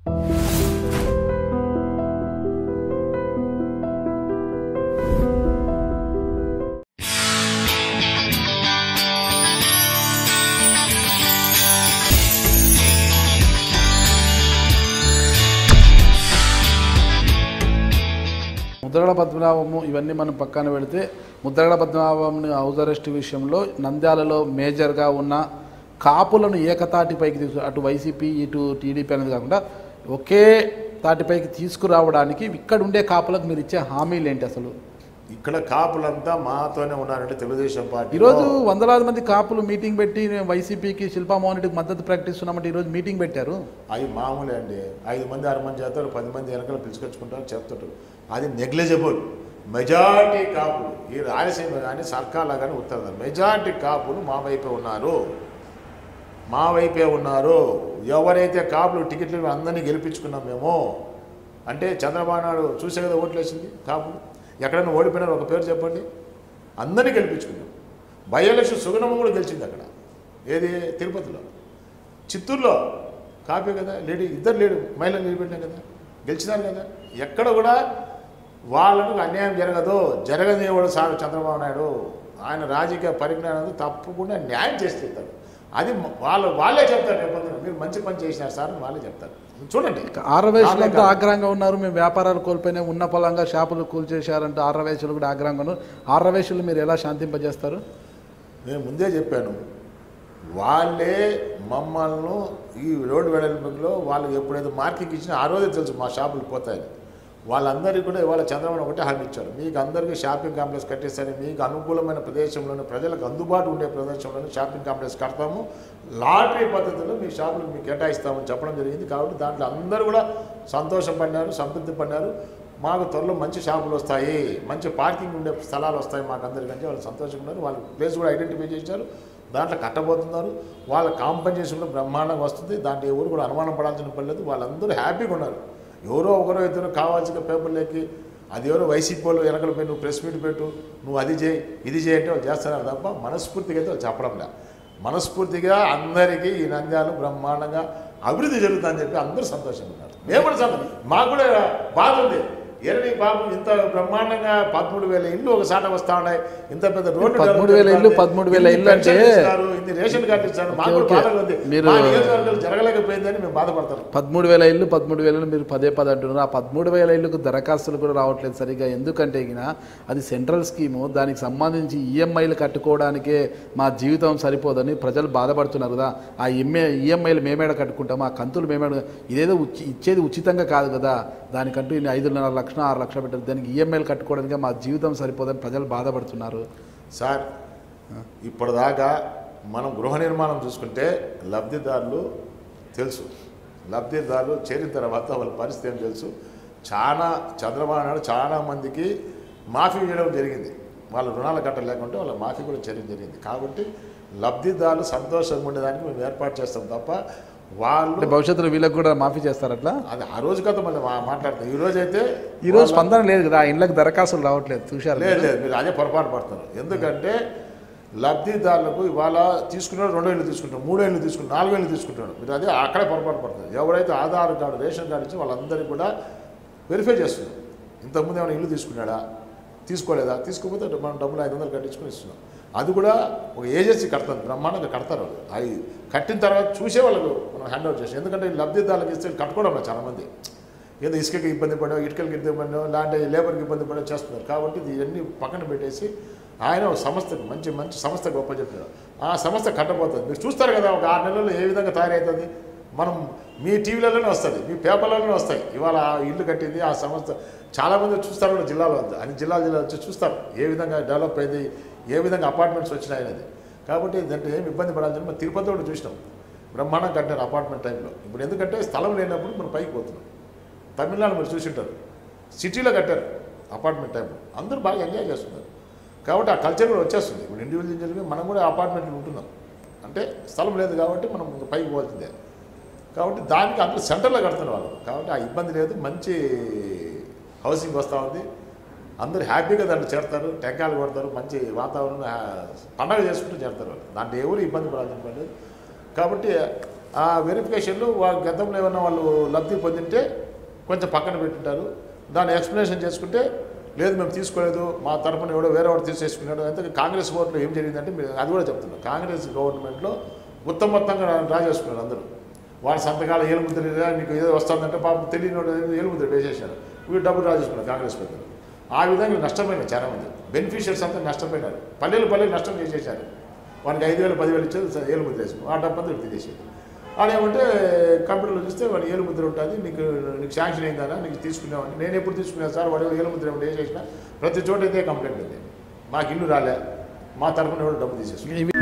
ముద్రగడ పద్మనాభము ఇవన్నీ మనం పక్కన పెడితే ముద్రగడ పద్మనాభంని హౌస్ అరెస్ట్ విషయంలో నంద్యాలలో మేజర్గా ఉన్న కాపులను ఏకతాటిపైకి తీసుకు అటు వైసీపీ ఇటు టీడీపీ అనేది కాకుండా ఒకే తాటిపైకి తీసుకురావడానికి ఇక్కడ ఉండే కాపులకు మీరు ఇచ్చే హామీలు ఏంటి అసలు ఇక్కడ కాపులంతా మాతోనే ఉన్నారంటే తెలుగుదేశం పార్టీ ఈరోజు వందలాది మంది కాపులు మీటింగ్ పెట్టి నేను వైసీపీకి శిల్పామోహన్ రెడ్డికి మద్దతు ప్రకటిస్తున్నామంటే ఈరోజు మీటింగ్ పెట్టారు అవి మామూలే అండి ఐదు మంది ఆరు మంది చేస్తారు పది మంది వెనకాల పిలుచుకొచ్చుకుంటారు చెప్తారు అది నెగ్లిజిబుల్ మెజారిటీ కాపులు ఈ రాయలసీమ కానీ సర్కార్లో కానీ ఉత్తర మెజారిటీ కాపులు మా వైపే ఉన్నారు మా వైపే ఉన్నారు ఎవరైతే కాపులు టికెట్లు అందరినీ గెలిపించుకున్నాం మేము అంటే చంద్రబాబు నాయుడు చూసే కదా ఓట్లు వేసింది కాపులు ఎక్కడైనా ఓడిపోయినారు ఒక పేరు చెప్పండి అందరినీ గెలిపించుకున్నాం బై ఎలక్షన్ సుగనమ్మ కూడా గెలిచింది అక్కడ ఏది తిరుపతిలో చిత్తూరులో కాపీ కదా లేడీ ఇద్దరు లేడు మహిళలు నిలబెట్టినా కదా గెలిచినారు కదా ఎక్కడ కూడా వాళ్ళకు అన్యాయం జరగదు జరగనివాడు సార్ చంద్రబాబు నాయుడు ఆయన రాజకీయ పరిజ్ఞానం తప్పకుండా న్యాయం చేసి చెప్తారు అది మ- వాళ్ళు వాళ్ళే చెప్తారు రేపు పొద్దున, మీరు మంచి పని చేసినారు సార్ అని వాళ్ళే చెప్తారు చూడండి ఆర్రవేశులంతా ఆగ్రహంగా ఉన్నారు మేము వ్యాపారాలు కోల్పోయినా ఉన్న పొలంగా షాపులు కూల్చేశారంటే ఆర్రవేశులు కూడా ఆగ్రహంగా ఉన్నారు ఆర్రవేశులు మీరు ఎలా శాంతింపజేస్తారు నేను ముందే చెప్పాను వాళ్ళే మమ్మల్ని ఈ రోడ్డు వెడల్పులో వాళ్ళకి ఎప్పుడైతే మార్కింగ్ ఇచ్చినా ఆ రోజే తెలుసు మా షాపులు పోతాయని వాళ్ళందరికీ కూడా ఇవాళ చంద్రబాబు ఒకటే హామీ ఇచ్చారు మీకు అందరికీ షాపింగ్ కాంప్లెక్స్ కట్టేస్తాను మీకు అనుకూలమైన ప్రదేశంలోనే ప్రజలకు అందుబాటు ఉండే ప్రదేశంలోనే షాపింగ్ కాంప్లెక్స్ కడతాము లాటరీ పద్ధతిలో మీ షాపులకు మీకు కేటాయిస్తామని చెప్పడం జరిగింది కాబట్టి దాంట్లో అందరూ కూడా సంతోషపడినారు సంతృప్తి పడినారు మాకు త్వరలో మంచి షాపులు వస్తాయి మంచి పార్కింగ్ ఉండే స్థలాలు వస్తాయి మాకు అందరికంటే వాళ్ళు సంతోషంగా ఉన్నారు వాళ్ళు ప్లేస్ కూడా ఐడెంటిఫై చేశారు దాంట్లో కట్టబోతున్నారు వాళ్ళ కాంపన్సేషన్ కూడా బ్రహ్మాండంగా వస్తుంది దాంట్లో ఎవరు కూడా అనుమానం పడాల్సిన పని లేదు వాళ్ళందరూ హ్యాపీగా ఉన్నారు ఎవరో ఒకరో ఇద్దరు కావాల్సిన పేపర్లకి అది ఎవరో వైసీపీ వాళ్ళు వెనకలు పోయి నువ్వు ప్రెస్ మీట్ పెట్టు నువ్వు అది చేయి ఇది చేయి అంటే వాళ్ళు చేస్తున్నారు తప్ప మనస్ఫూర్తిగా అయితే వాళ్ళు చెప్పడం లే మనస్ఫూర్తిగా అందరికీ ఈ నంద్యాలు బ్రహ్మాండంగా అభివృద్ధి జరుగుతుందని చెప్పి అందరూ సంతోషంగా ఉన్నారు మేము కూడా సంతోషం మాకు కూడా బాధ ఉంది ఎరని పాపం ఇంత బ్రహ్మాండంగా పదమూడు వేల ఇల్లు ఒక సాట వస్తా ఉన్నాయి ఇంత పెద్ద రోడ్డు పదమూడు వేల ఇల్లు, డెవలప్ పదమూడు వేల ఇన్ని ఇల్లు అంటే- పెన్షన్లు ఇస్తారు, ఇన్ని రేషన్ కార్డు ఇస్తారు మాకు కూడా ఓకే, బాధగా ఉంది మీరు- మా నియోజకవర్గాలు జరగలేకపోయిందని మేము బాధపడతాం పదమూడు వేల ఇల్లు పదమూడు వేలు మీరు పదే పదే అంటున్నారు ఆ పదమూడు వేల ఇల్లుకు దరఖాస్తులు కూడా రావట్లేదు సరిగా ఎందుకంటే గిన అది సెంట్రల్ స్కీము దానికి సంబంధించి ఈఎంఐలు కట్టుకోవడానికే మా జీవితం సరిపోదని ప్రజలు బాధపడుతున్నారు కదా ఆ ఎంఏ ఈఎంఐలు మేమేడ కట్టుకుంటాం ఆ కంతులు మేమేడ ఇదేదో ఉచి- ఇచ్చేది ఉచితంగా కాదు కదా దానికంటూ ఇన్ని ఐదున్నర లక్షలు ఆరు లక్షలు పెట్టారు దానికి ఈఎంఐలు కట్టుకోవడానికి మా జీవితం సరిపోదని ప్రజలు బాధపడుతున్నారు సార్ ఇప్పటిదాకా మనం గృహ నిర్మాణం చూసుకుంటే లబ్ధిదారులు తెలుసు లబ్ధిదారులు చేరిన తర్వాత వాళ్ళ పరిస్థితి ఏం తెలుసు చాలా చంద్రబాబు నాయుడు చాలా మందికి మాఫీ చేయడం జరిగింది వాళ్ళ రుణాలు కట్టలేకుంటే వాళ్ళ మాఫీ కూడా చేయడం జరిగింది కాబట్టి లబ్ధిదారులు సంతోషంగా ఉండేదానికి మేము ఏర్పాటు చేస్తాం తప్ప వాళ్ళు అంటే భవిష్యత్తులో వీళ్ళకి కూడా మాఫీ చేస్తారట్లా అది ఆ రోజు కదా మళ్ళీ మా- మాట్లాడతాం ఈ రోజు అయితే ఈ రోజు స్పందన లేదు కదా ఆ ఇండ్లకు దరఖాస్తులు రావట్లేదు చూశారు లేదు లేదు మీరు అదే పొరపాటు పడుతున్నారు ఎందుకంటే లబ్ధిదారులకు ఇవాళ తీసుకున్నాడు రెండు ఏళ్ళు తీసుకుంటాడు మూడు ఏళ్ళు తీసుకుంటాడు నాలుగు ఏళ్ళు తీసుకుంటాడు మీరు అదే అక్కడే పొరపాటు పడుతుంది ఎవరైతే ఆధార్ కార్డు రేషన్ కార్డు ఇచ్చి వాళ్ళందరికీ కూడా వెరిఫై చేస్తున్నారు ఇంతకుముందు ఏమైనా ఇల్లు తీసుకున్నాడా తీసుకోలేదా తీసుకోకపోతే మనం డబ్బులు ఐదు వందలు కట్టించుకొని ఇస్తున్నాం అది కూడా ఒక ఏజెన్సీ కడతారు బ్రహ్మాండంగా కడతారు వాళ్ళు అవి కట్టిన తర్వాత చూసే వాళ్ళకు మనం హ్యాండ్ అవుట్ చేస్తాం ఎందుకంటే ఈ లబ్ధిదారులకు ఇస్తే కట్టుకోవడం లేదు చాలామంది ఏదో ఇసుకకి ఇబ్బంది పడో ఇటుకలకి ఇబ్బంది పడో లాంటి లేబర్కి ఇబ్బంది పడో చేస్తున్నారు కాబట్టి ఇది ఇవన్నీ పక్కన పెట్టేసి ఆయన ఒక సంస్థకు మంచి మంచి సంస్థ గొప్ప చెప్పారు ఆ సంస్థ కట్టబోతుంది మీరు చూస్తారు కదా ఒక ఆరు నెలల్లో ఏ విధంగా తయారవుతుంది మనం మీ టీవీలలోనే వస్తుంది మీ పేపర్లలోనే వస్తాయి ఇవాళ ఆ ఇల్లు కట్టింది ఆ సంస్థ చాలామంది చూస్తారు కూడా జిల్లాలో అన్ని జిల్లా జిల్లా వచ్చి చూస్తారు ఏ విధంగా డెవలప్ అయింది ఏ విధంగా అపార్ట్మెంట్స్ వచ్చినాయి అనేది కాబట్టి దాంట్లో ఏమి ఇబ్బంది పడాలని మనం తిరుపతి కూడా చూసినాం బ్రహ్మాండం కట్టారు అపార్ట్మెంట్ టైంలో ఇప్పుడు ఎందుకంటే స్థలం లేనప్పుడు మనం పైకి పోతున్నాం తమిళనాడు మీరు చూసింటారు సిటీలో కట్టారు అపార్ట్మెంట్ టైప్ అందరూ బాగా ఎంజాయ్ చేస్తున్నారు కాబట్టి ఆ కల్చర్ కూడా వచ్చేస్తుంది ఇప్పుడు ఇండివిజువల్ జరిగి మనం కూడా అపార్ట్మెంట్లో ఉంటున్నాం అంటే స్థలం లేదు కాబట్టి మనం ఇంకా పైకి పోతుందే కాబట్టి దానికి అందరూ సెంటర్లో కడుతున్నారు వాళ్ళు కాబట్టి ఆ ఇబ్బంది లేదు మంచి హౌసింగ్ వస్తూ ఉంది అందరూ హ్యాపీగా దాంట్లో చేరుతారు టెంకాయలు కొడతారు మంచి వాతావరణం ఆ, పండగ చేసుకుంటూ చేరుతారు వాళ్ళు దాంట్లో ఎవరు ఇబ్బంది పడాల్సిన పని లేదు కాబట్టి ఆ వెరిఫికేషన్లు వాళ్ళ గతంలో ఏమన్నా వాళ్ళు లబ్ధి పొందింటే కొంచెం పక్కన పెట్టుంటారు దాన్ని ఎక్స్ప్లెనేషన్ చేసుకుంటే లేదు మేము తీసుకోలేదు మా తరపున ఎవడో వేరే వాడు తీసేసుకున్నాడు అంతే కాంగ్రెస్ ఓట్లో ఏం జరిగిందంటే మీరు అది కూడా చెప్తున్నారు కాంగ్రెస్ గవర్నమెంట్లో మొత్తం మొత్తంగా డ్రా చేసుకున్నారు అందరూ వాడి సంతకాలు ఏలుముద్ర నీకు ఏదో వస్తుందంటే పాపం తెలియని వాడు ఏలుముద్ర వేసేసారు వీళ్ళు డబ్బులు డ్రా చేసుకున్నారు కాంగ్రెస్ పెద్దలు ఆ విధంగా నష్టపోయినారు చాలా మంది బెనిఫిషియర్స్ అంతా నష్టపోయినారు పల్లెలు పల్లెలు నష్టం చేసేసారు వానికి ఐదు వేలు పదివేలు ఇచ్చేది ఏలు ముద్ర వేసుకుని ఆ డబ్బు అంతా తీసేసేది ఆడేమంటే కంప్యూటర్లో చూస్తే వాడు ఏలు ముద్ర ఉంటుంది నీకు నీకు శాంక్షన్ అయిందా నీకు తీసుకునేవాడిని నేను ఎప్పుడు తీసుకున్నాను సార్ వాడు ఏలు ముద్ర ఏమిటి వేసేసిన ప్రతి చోట ఇదే కంప్లైంట్ ఉంది మాకు ఇల్లు రాలే మా తరఫున ఎవరు డబ్బు తీసేసుకున్నాను ఇవి